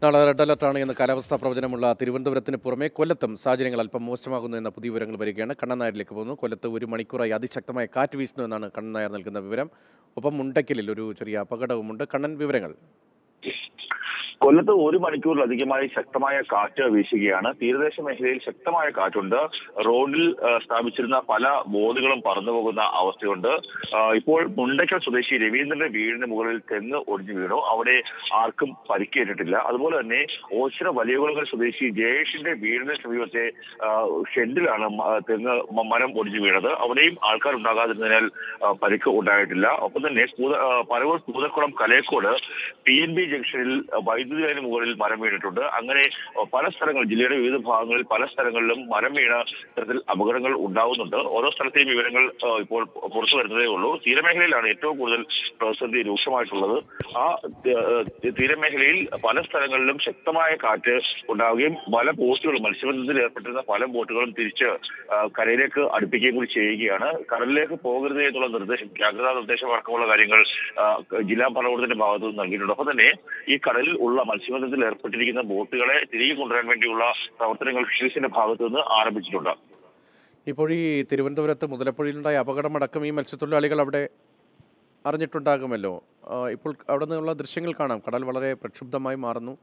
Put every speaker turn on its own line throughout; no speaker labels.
നാളെ റെഡ് അലർട്ടാണ് എന്ന കാലാവസ്ഥാ പ്രവചനമുള്ള തിരുവനന്തപുരത്തിന് പുറമെ കൊല്ലത്തും സാഹചര്യങ്ങൾ അല്പം മോശമാകുന്നു എന്ന പുതിയ വിവരങ്ങൾ വരികയാണ് കണ്ണൻ നായരിലേക്ക് പോകുന്നു കൊല്ലത്ത് ഒരു മണിക്കൂറായി അതിശക്തമായ കാറ്റ് വീശുന്നു എന്നാണ് കണ്ണൻ നായർ നൽകുന്ന വിവരം ഒപ്പം മുണ്ടയ്ക്കലിൽ ഒരു ചെറിയ അപകടവുമുണ്ട് കണ്ണൻ വിവരങ്ങൾ
കൊല്ലത്ത് ഒരു മണിക്കൂറിലധികമായി ശക്തമായ കാറ്റ് വീശുകയാണ് തീരദേശ മേഖലയിൽ ശക്തമായ കാറ്റുണ്ട് റോഡിൽ ആ, സ്ഥാപിച്ചിരുന്ന പല ബോർഡുകളും പറന്നുപോകുന്ന അവസ്ഥയുണ്ട് ആ, ഇപ്പോൾ മുണ്ടയ്ക്കൽ സ്വദേശി രവീന്ദ്രന്റെ വീടിന് മുകളിൽ തെങ്ങ് ഒടിഞ്ഞു വീണു അവിടെ ആർക്കും പരിക്കേറ്റിട്ടില്ല അതുപോലെ തന്നെ ഓച്ചിറ വലിയകുളങ്ങൽ സ്വദേശി ജയേഷിന്റെ വീടിന് സമീപത്തെ ആ, ഷെഡിലാണ് മ- തെങ്ങ് മ- മരം ഒടിഞ്ഞു വീണത് അവിടെയും ആൾക്കാർ ഉണ്ടാകാതിരുന്നതിനാൽ ആ, പരിക്ക് ഉണ്ടായിട്ടില്ല ഒപ്പം തന്നെ പൂത- ആ, Paravur Puthakkulam Kalekkode P N B ജംഗ്ഷനിൽ വൈദ്യുതി ലൈന് മുകളിൽ മരം വീണിട്ടുണ്ട് അങ്ങനെ അഹ് പല സ്ഥലങ്ങളിൽ ജില്ലയുടെ വിവിധ ഭാഗങ്ങളിൽ പല സ്ഥലങ്ങളിലും മരം വീണ ഇത്തരത്തിൽ അപകടങ്ങൾ ഉണ്ടാവുന്നുണ്ട് ഓരോ സ്ഥലത്തെയും വിവരങ്ങൾ അഹ് ഇപ്പോൾ പുറത്തു വരുന്നതേ ഉള്ളൂ തീരമേഖലയിലാണ് ഏറ്റവും കൂടുതൽ പ്രതിസന്ധി രൂക്ഷമായിട്ടുള്ളത് ആ അഹ് തീരമേഖലയിൽ പല സ്ഥലങ്ങളിലും ശക്തമായ കാറ്റ് ഉണ്ടാവുകയും പല ബോട്ടുകളും മത്സ്യബന്ധനത്തിൽ ഏർപ്പെട്ടിരുന്ന പല ബോട്ടുകളും തിരിച്ച് അഹ് കരയിലേക്ക് അടുപ്പിക്കുകയും കൂടി ചെയ്യുകയാണ് കടലിലേക്ക് പോകരുത് എന്നുള്ള നിർദ്ദേശം ജാഗ്രതാ നിർദ്ദേശം അടക്കമുള്ള കാര്യങ്ങൾ അഹ് ജില്ലാ ഭരണകൂടത്തിന്റെ ഭാഗത്തു നിന്ന് നൽകിയിട്ടുണ്ട് ഒപ്പം തന്നെ ഈ കടലിൽ ഉള്ള മത്സ്യബന്ധനത്തിൽ ഏർപ്പെട്ടിരിക്കുന്ന ബോട്ടുകളെ തിരികെ കൊണ്ടുവരാൻ വേണ്ടിയുള്ള പ്രവർത്തനങ്ങൾ ഫിഷറീസിന്റെ ഭാഗത്തു നിന്ന് ആരംഭിച്ചിട്ടുണ്ട്
ഇപ്പോൾ ഈ തിരുവനന്തപുരത്ത് മുതലപ്പുഴയിലുണ്ടായ അപകടമടക്കം ഈ മത്സ്യത്തൊഴിലാളികൾ അവിടെ അറിഞ്ഞിട്ടുണ്ടാകുമല്ലോ ആ, ഇപ്പോൾ അവിടെ നിന്നുള്ള ദൃശ്യങ്ങൾ കാണാം കടൽ വളരെ പ്രക്ഷുബ്ധമായി മാറുന്നു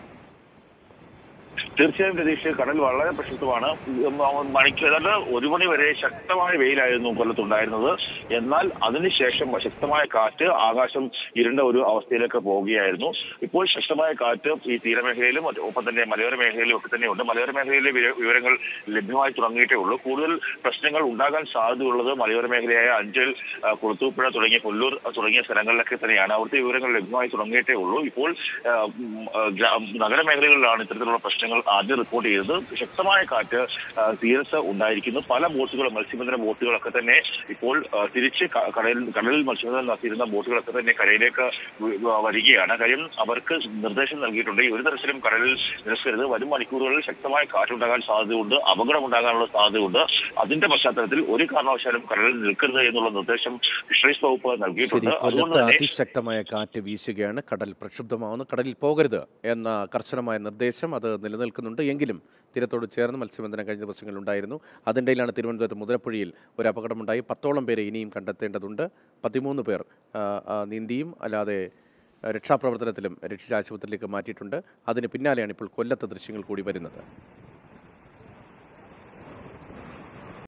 തീർച്ചയായും രതീഷ് കടൽ വളരെ പ്രശസ്തമാണ് മണിക്ക് ഏതാണ്ട് ഒരു മണി വരെ ശക്തമായ വെയിലായിരുന്നു കൊല്ലത്തുണ്ടായിരുന്നത് എന്നാൽ അതിനുശേഷം ശക്തമായ കാറ്റ് ആകാശം ഇരുണ്ട ഒരു അവസ്ഥയിലേക്ക് പോവുകയായിരുന്നു ഇപ്പോൾ ശക്തമായ കാറ്റ് ഈ തീരമേഖലയിലും മറ്റ് ഒപ്പം തന്നെ മലയോര മേഖലയിലും ഒക്കെ തന്നെ ഉണ്ട് മലയോര മേഖലയിലെ വിവര- വിവരങ്ങൾ ലഭ്യമായി തുടങ്ങിയിട്ടേ ഉള്ളൂ കൂടുതൽ പ്രശ്നങ്ങൾ ഉണ്ടാകാൻ സാധ്യതയുള്ളത് മലയോര മേഖലയായ അഞ്ചൽ ആ, കുളത്തൂപ്പുഴ തുടങ്ങിയ കൊല്ലൂർ തുടങ്ങിയ സ്ഥലങ്ങളിലൊക്കെ തന്നെയാണ് അവിടുത്തെ വിവരങ്ങൾ ലഭ്യമായി തുടങ്ങിയിട്ടേ ഉള്ളൂ ഇപ്പോൾ ആ, ഉം, ആ, ഗ്രാ- നഗരമേഖലകളിലാണ് ഇത്തരത്തിലുള്ള പ്രശ്നങ്ങൾ ആദ്യം റിപ്പോർട്ട് ചെയ്തത് ശക്തമായ കാറ്റ് ആ, തീരത്ത് ഉണ്ടായിരിക്കുന്നു പല ബോട്ടുകളും മത്സ്യബന്ധന ബോട്ടുകളൊക്കെ തന്നെ ഇപ്പോൾ ആ, തിരിച്ച് ക- കടലിൽ കടലിൽ മത്സ്യബന്ധനം നടത്തിയിരുന്ന ബോട്ടുകളൊക്കെ തന്നെ കരയിലേക്ക് വ- വ- വരികയാണ് കാര്യം അവർക്ക് നിർദ്ദേശം നൽകിയിട്ടുണ്ട് ഈ ഒരു തരത്തിലും കടലിൽ നിരക്കരുത് വരും മണിക്കൂറുകളിൽ ശക്തമായ കാറ്റുണ്ടാകാൻ സാധ്യതയുണ്ട് അപകടം ഉണ്ടാകാനുള്ള സാധ്യതയുണ്ട് അതിന്റെ പശ്ചാത്തലത്തിൽ ഒരു കാരണവശാലും കടലിൽ നിൽക്കരുത് എന്നുള്ള നിർദ്ദേശം ഫിഷറീസ് വകുപ്പ്
ശരി
നൽകിയിട്ടുണ്ട് അതുകൊണ്ട്
കൊല്ലത്ത്
തന്നെ
അതിശക്തമായ കാറ്റ് വീശുകയാണ് കടൽ പ്രക്ഷുബ്ധമാവുന്നു കടലിൽ പോകരുത് എന്ന കർശനമായ നിർദ്ദേശം അത് നിലനിൽക്കുന്നുണ്ട് എങ്കിലും തീരത്തോട് ചേർന്ന് മത്സ്യബന്ധനം കഴിഞ്ഞ ദിവസങ്ങളിൽ ഉണ്ടായിരുന്നു അതിനിടയിലാണ് തിരുവനന്തപുരത്ത് മുതലപ്പുഴയിൽ ഒരു അപകടമുണ്ടായി പത്തോളം പേരെ ഇനിയും കണ്ടെത്തേണ്ടതുണ്ട് പതിമൂന്ന് പേർ ആ, ആ, നീന്തിയും അല്ലാതെ ആ, രക്ഷാപ്രവർത്തനത്തിലും രക്ഷിച്ച ആശുപത്രിയിലേക്ക് മാറ്റിയിട്ടുണ്ട് അതിന് പിന്നാലെയാണ് ഇപ്പോൾ കൊല്ലത്തെ ദൃശ്യങ്ങൾ കൂടി വരുന്നത്